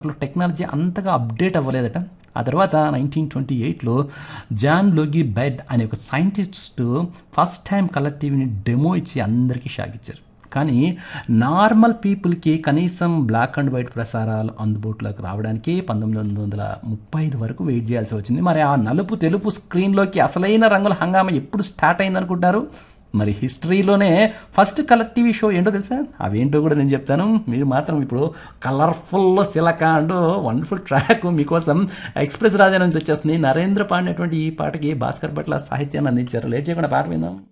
technology అంతగా update అవ్వలేదట ఆ తర్వాత నైన్టీన్ ట్వంటీ ఎయిట్లో జాన్ లోగి బెడ్ అనే ఒక సైంటిస్ట్ ఫస్ట్ టైం కలర్ టీవీని డెమో ఇచ్చి అందరికీ షాక్ ఇచ్చారు కానీ నార్మల్ పీపుల్కి కనీసం బ్లాక్ అండ్ వైట్ ప్రసారాలు అందుబాటులోకి రావడానికి పంతొమ్మిది వందల ముప్పై ఐదు వరకు వెయిట్ చేయాల్సి వచ్చింది మరి ఆ నలుపు తెలుపు స్క్రీన్లోకి అసలైన రంగుల హంగామా ఎప్పుడు స్టార్ట్ అయిందనుకుంటారు మరి హిస్టరీలోనే ఫస్ట్ కలర్ టీవీ షో ఏంటో తెలుసా అవేంటో కూడా నేను చెప్తాను మీరు మాత్రం ఇప్పుడు కలర్ఫుల్ సిలక అంటూ వండర్ఫుల్ ట్రాక్ మీకోసం ఎక్స్ప్రెస్ రాజా నుంచి వచ్చేస్తుంది నరేంద్ర పాడినటువంటి ఈ పాటకి భాస్కర్ పట్ల సాహిత్యాన్ని అందించారు లేట్ చేయకుండా పాట విందాం